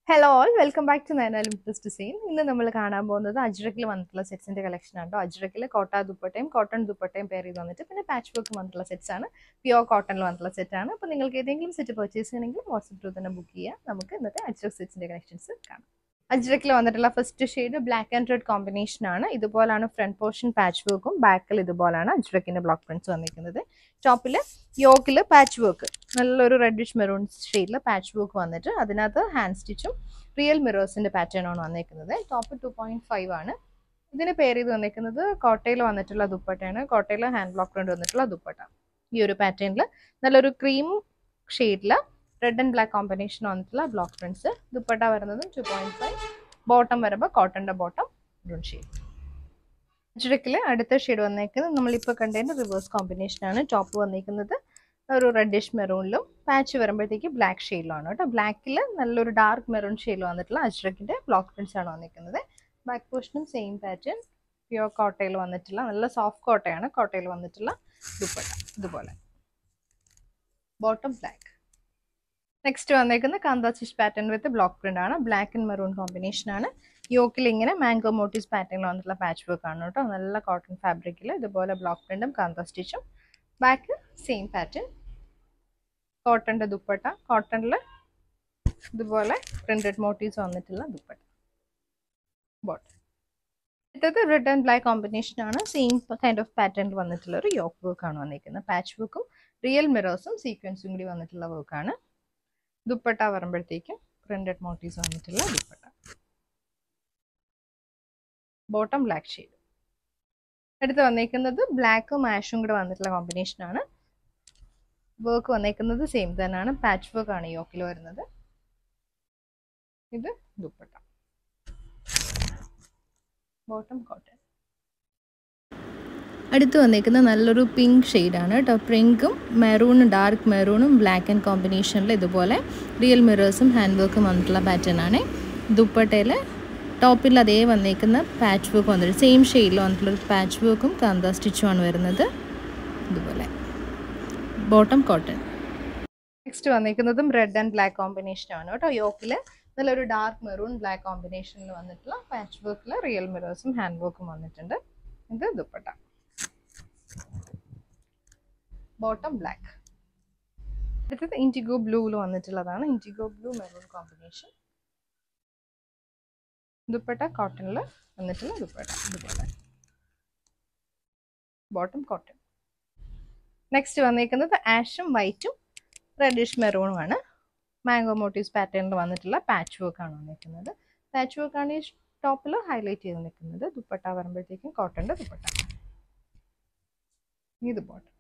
hello all welcome back to നയനാലും plus design ഇന്ന് നമ്മൾ കാണാൻ പോകുന്നത് അജ്രക്കിൽ വന്നിട്ടുള്ള സെറ്റ്സിന്റെ കളക്ഷൻ ആണ് കേട്ടോ അജ്രക്കിൽ കോട്ട ദുപ്പട്ടയും കോട്ടൺ ദുപ്പട്ടയും പെയർ ചെയ്ത് വന്നിട്ട് പിന്നെ പാച്ച് വർക്ക് വന്നിട്ടുള്ള സെറ്റ്സ് ആണ് പ്യോർ കോട്ടണിൽ വന്നിട്ടുള്ള സെറ്റ് ആണ് അപ്പോൾ നിങ്ങൾക്ക് ഏതെങ്കിലും സെറ്റ് പർച്ചേസ് ചെയ്യണമെങ്കിൽ വാട്സപ്പ് ത്രൂ തന്നെ ബുക്ക് ചെയ്യുക നമുക്ക് ഇന്നത്തെ അജ്രക് സെറ്റ്സിന്റെ കളക്ഷൻസ് കാണാം അജ്രക്കിൽ വന്നിട്ടുള്ള first shade black and red combination ആണ് ഇതുപോലാണ് ഫ്രണ്ട് പോർഷൻ പാച്ച് വർക്കും ബാക്കിൽ ഇതുപോലാണ് അജ്രക്കിന്റെ ബ്ലോക്ക് പ്രിന്റ്സ് വന്നിരിക്കുന്നത് ടോപ്പിൽ യോക്കിൽ പാച്ച് വർക്ക് നല്ലൊരു റെഡിഷ് മെറൂൺ ഷെയ്ഡിൽ പാച്ച് വർക്ക് വന്നിട്ട് അതിനകത്ത് ഹാൻഡ് സ്റ്റിച്ചും റിയൽ മിറേഴ്സിന്റെ പാറ്റേൺ ആണ് വന്നിരിക്കുന്നത് ടോപ്പ് ടു പോയിന്റ് ഫൈവ് ആണ് ഇതിന് പേര് ചെയ്ത് വന്നിരിക്കുന്നത് കോട്ടയിൽ വന്നിട്ടുള്ള ദുപ്പട്ടയാണ് കോട്ടയിൽ ഹാൻഡ് ബ്ലോക്ക് പ്രിന്റ് വന്നിട്ടുള്ള ദുപ്പട്ട ഈ ഒരു പാറ്റേണിൽ നല്ലൊരു ക്രീം ഷെയ്ഡിൽ റെഡ് ആൻഡ് ബ്ലാക്ക് കോമ്പിനേഷൻ വന്നിട്ടുള്ള ബ്ലോക്ക് പ്രിന്റ്സ് ദുപ്പട്ട വരുന്നത് ടു പോയിന്റ് ഫൈവ് ബോട്ടം വരുമ്പോൾ കോട്ടന്റെ ബോട്ടം ബ്രൂൺ ഷെയ്ഡ് അജ്രക്കിൽ അടുത്ത ഷെയ്ഡ് വന്നേക്കുന്നത് നമ്മളിപ്പോൾ കണ്ടതിൻ്റെ റിവേഴ്സ് കോമ്പിനേഷൻ ആണ് ടോപ്പ് വന്നിരിക്കുന്നത് ഒരു റെഡിഷ് മെറൂണിലും പാച്ച് വരുമ്പോഴത്തേക്ക് ബ്ലാക്ക് ഷെയ്ഡിലാണ് കേട്ടോ ബ്ലാക്കിൽ നല്ലൊരു ഡാർക്ക് മെറൂൺ ഷെയ്ഡിൽ വന്നിട്ടുള്ള അജ്രക്കിൻ്റെ ബ്ലോക്ക് പ്രിന്റ്സ് ആണ് വന്നിരിക്കുന്നത് ബാക്ക് പോർഷനും സെയിം പാറ്റേൺ പ്യുവർ കോട്ടയിൽ വന്നിട്ടുള്ള നല്ല സോഫ്റ്റ് കോട്ടയാണ് കോട്ടയിൽ വന്നിട്ടുള്ള ദുപ്പട്ട ഇതുപോലെ ബോട്ടം ബ്ലാക്ക് നെക്സ്റ്റ് വന്നേക്കുന്ന കാന്താച്ചിഷ് പാറ്റേൺ വിത്ത് ബ്ലോക്ക് പ്രിന്റ് ആണ് ബ്ലാക്ക് ആൻഡ് മെറൂൺ കോമ്പിനേഷൻ ആണ് യോക്കിൽ ഇങ്ങനെ മാംഗോ മോട്ടീവ്സ് പാറ്റേണിൽ വന്നിട്ടുള്ള പാച്ച് വർക്ക് ആണ് കേട്ടോ നല്ല കോട്ടൺ ഫാബ്രിക്കിൽ ഇതുപോലെ ബ്ലോക്ക് പ്രിന്റും കാന്ത സ്റ്റിച്ചും ബാക്ക് സെയിം പാറ്റേൺ കോട്ടൻ്റെ ദുപ്പട്ട കോട്ടണിൽ ഇതുപോലെ പ്രിന്റഡ് മോട്ടീവ്സ് വന്നിട്ടുള്ള ദുപ്പട്ട ബോട്ടം അടുത്തത് റെഡ് ആൻഡ് ബ്ലാക്ക് കോമ്പിനേഷൻ ആണ് സെയിം കൈൻഡ് ഓഫ് പാറ്റേണിൽ വന്നിട്ടുള്ള ഒരു യോക്ക് വർക്ക് ആണ് വന്നിരിക്കുന്നത് പാച്ച് വർക്കും റിയൽ മിറേഴ്സും സീക്വൻസും കൂടി വന്നിട്ടുള്ള വർക്കാണ് ദുപ്പട്ട വരുമ്പോഴത്തേക്കും പ്രിന്റഡ് മോട്ടീവ്സ് വന്നിട്ടുള്ള ദുപ്പട്ട ബോട്ടം ബ്ലാക്ക് ഷെയ്ഡ് അടുത്ത് വന്നേക്കുന്നത് ബ്ലാക്കും ആഷും കൂടെ വന്നിട്ടുള്ള കോമ്പിനേഷൻ ആണ് വർക്ക് വന്നേക്കുന്നത് സെയിം തന്നെയാണ് പാച്ച് വർക്ക് ആണ് യോക്കിൽ വരുന്നത് ഇത് ദുപ്പട്ട ബോട്ടം കോട്ടൺ അടുത്ത് വന്നേക്കുന്ന നല്ലൊരു പിങ്ക് ഷെയ്ഡാണ് കേട്ടോ പിങ്കും മെറൂണും ഡാർക്ക് മെറൂണും ബ്ലാക്ക് ആൻഡ് കോമ്പിനേഷനിൽ ഇതുപോലെ റിയൽ മിറേഴ്സും ഹാൻഡ് വർക്കും വന്നിട്ടുള്ള പാറ്റേൺ ആണ് ദുപ്പട്ടയിൽ ടോപ്പിൽ അതേ വന്നേക്കുന്ന പാച്ച് വർക്ക് വന്നിട്ട് സെയിം ഷെയ്ഡിൽ വന്നിട്ടുള്ളൊരു പാച്ച് വർക്കും കാന്ത സ്റ്റിച്ചുമാണ് വരുന്നത് ഇതുപോലെ ബോട്ടം കോട്ടൺ നെക്സ്റ്റ് വന്നിരിക്കുന്നതും റെഡ് ആൻഡ് ബ്ലാക്ക് കോമ്പിനേഷൻ ആണ് കേട്ടോ യോക്കിൽ നല്ലൊരു ഡാർക്ക് മെറൂൺ ബ്ലാക്ക് കോമ്പിനേഷനിൽ വന്നിട്ടുള്ള പാച്ച് വർക്കിൽ റിയൽ മിറേഴ്സും ഹാൻഡ് വർക്കും വന്നിട്ടുണ്ട് ഇത് ദുപ്പട്ട ബോട്ടം ബ്ലാക്ക് അടുത്തത് ഇൻഡിഗോ ബ്ലൂവിൽ വന്നിട്ടുള്ളതാണ് indigo blue maroon combination dupatta കോട്ടണിൽ വന്നിട്ടുള്ള ദുപ്പട്ട ഇതുപോലെ ബോട്ടം കോട്ടൺ നെക്സ്റ്റ് വന്നിരിക്കുന്നത് ആഷും വൈറ്റും റെഡിഷ് മെറൂണുമാണ് മാംഗോ മോട്ടീവ്സ് പാറ്റേണിൽ വന്നിട്ടുള്ള പാച്ച് വർക്ക് ആണ് വന്നിരിക്കുന്നത് പാച്ച് വർക്ക് ആണ് ഈ ടോപ്പിൽ ഹൈലൈറ്റ് ചെയ്ത് നിൽക്കുന്നത് ദുപ്പട്ട വരുമ്പോഴത്തേക്കും കോട്ടൻ്റെ ദുപ്പട്ട ഇത് ബോട്ടം